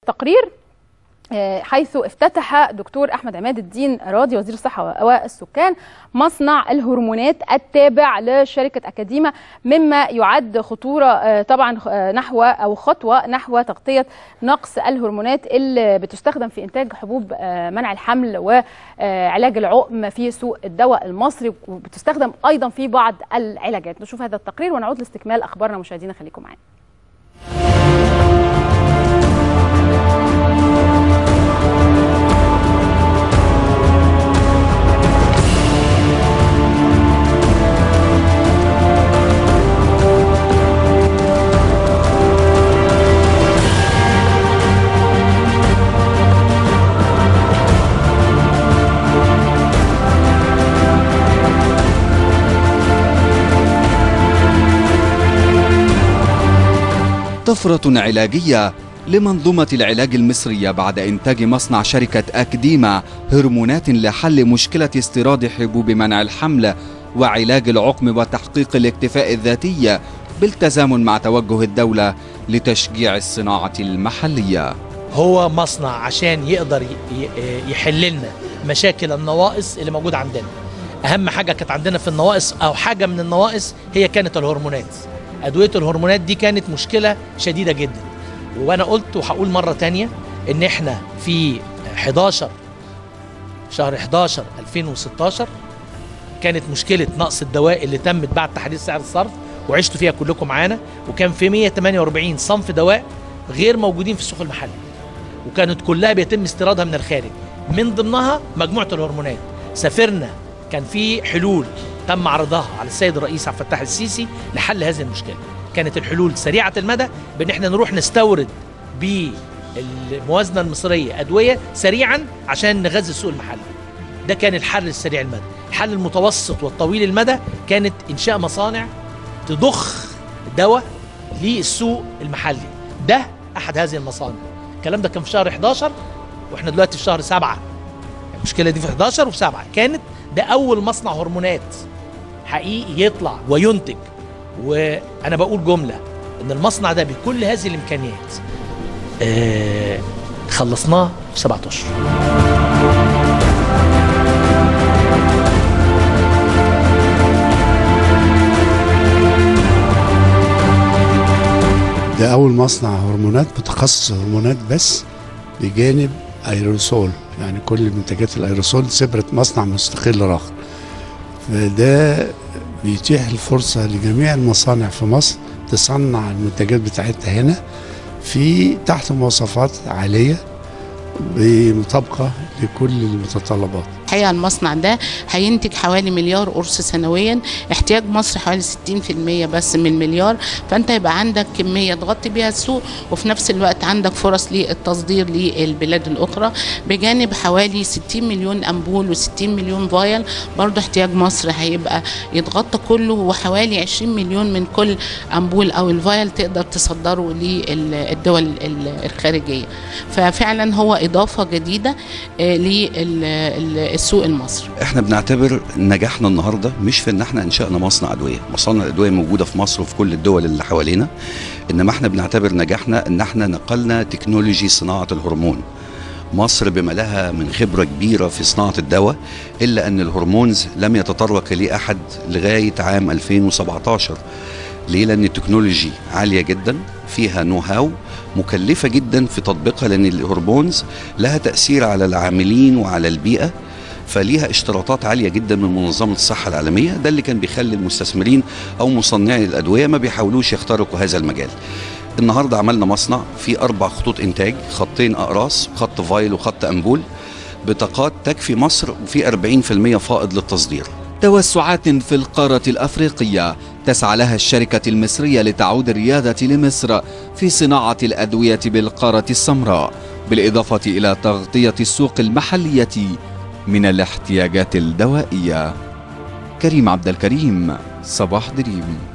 تقرير حيث افتتح دكتور احمد عماد الدين راضي وزير الصحه والسكان مصنع الهرمونات التابع لشركه اكاديما مما يعد خطوره طبعا نحو او خطوه نحو تغطيه نقص الهرمونات اللي بتستخدم في انتاج حبوب منع الحمل وعلاج العقم في سوق الدواء المصري وبتستخدم ايضا في بعض العلاجات نشوف هذا التقرير ونعود لاستكمال اخبارنا مشاهدينا خليكم معانا طفرة علاجية لمنظومة العلاج المصرية بعد إنتاج مصنع شركة أكديما هرمونات لحل مشكلة استيراد حبوب منع الحمل وعلاج العقم وتحقيق الاكتفاء الذاتي بالتزامن مع توجه الدولة لتشجيع الصناعة المحلية هو مصنع عشان يقدر يحل لنا مشاكل النواقص اللي موجودة عندنا أهم حاجة كانت عندنا في النواقص أو حاجة من النواقص هي كانت الهرمونات ادويه الهرمونات دي كانت مشكله شديده جدا وانا قلت وهقول مره تانية ان احنا في 11 شهر 11 2016 كانت مشكله نقص الدواء اللي تمت بعد تحديث سعر الصرف وعشتوا فيها كلكم معانا وكان في 148 صنف دواء غير موجودين في السوق المحلي وكانت كلها بيتم استيرادها من الخارج من ضمنها مجموعه الهرمونات سافرنا كان في حلول تم عرضها على السيد الرئيس عبد الفتاح السيسي لحل هذه المشكله كانت الحلول سريعه المدى بان احنا نروح نستورد بالموازنه المصريه ادويه سريعا عشان نغذي السوق المحلي ده كان الحل السريع المدى الحل المتوسط والطويل المدى كانت انشاء مصانع تضخ دواء للسوق المحلي ده احد هذه المصانع الكلام ده كان في شهر 11 واحنا دلوقتي في شهر 7 المشكله دي في 11 وفي 7 كانت ده اول مصنع هرمونات حقيقي يطلع وينتج وانا بقول جمله ان المصنع ده بكل هذه الامكانيات آه خلصناه في سبعة اشهر ده اول مصنع هرمونات متخصص هرمونات بس بجانب ايروسول يعني كل منتجات الايروسول سبرت مصنع مستقل اخر فده بيتيح الفرصه لجميع المصانع في مصر تصنع المنتجات بتاعتها هنا في تحت مواصفات عاليه بمطابقه لكل المتطلبات الحقيقه المصنع ده هينتج حوالي مليار قرص سنويا احتياج مصر حوالي 60% بس من المليار فانت يبقى عندك كميه تغطي بيها السوق وفي نفس الوقت عندك فرص للتصدير للبلاد الاخرى بجانب حوالي 60 مليون امبول و60 مليون فايل برضه احتياج مصر هيبقى يتغطى كله وحوالي 20 مليون من كل امبول او الفايل تقدر تصدره للدول الخارجيه ففعلا هو اضافه جديده لل السوق المصري احنا بنعتبر نجاحنا النهارده مش في ان احنا انشانا مصنع ادويه مصانع الادويه موجوده في مصر وفي كل الدول اللي حوالينا انما احنا بنعتبر نجاحنا ان احنا نقلنا تكنولوجي صناعه الهرمون مصر بما لها من خبرة كبيرة في صناعة الدواء إلا أن الهرمونز لم يتطرق إليه أحد لغاية عام 2017 ليه؟ لأن التكنولوجي عالية جدا فيها نو هاو مكلفة جدا في تطبيقها لأن الهرمونز لها تأثير على العاملين وعلى البيئة فليها اشتراطات عاليه جدا من منظمه الصحه العالميه ده اللي كان بيخلي المستثمرين او مصنعي الادويه ما بيحاولوش يخترقوا هذا المجال النهارده عملنا مصنع فيه اربع خطوط انتاج خطين اقراص خط فايل وخط امبول بطاقات تكفي مصر وفي 40% فائض للتصدير توسعات في القارة الأفريقية تسعى لها الشركة المصرية لتعود الريادة لمصر في صناعة الأدوية بالقارة السمراء بالإضافة إلى تغطية السوق المحلية من الاحتياجات الدوائية كريم عبد الكريم صباح دريم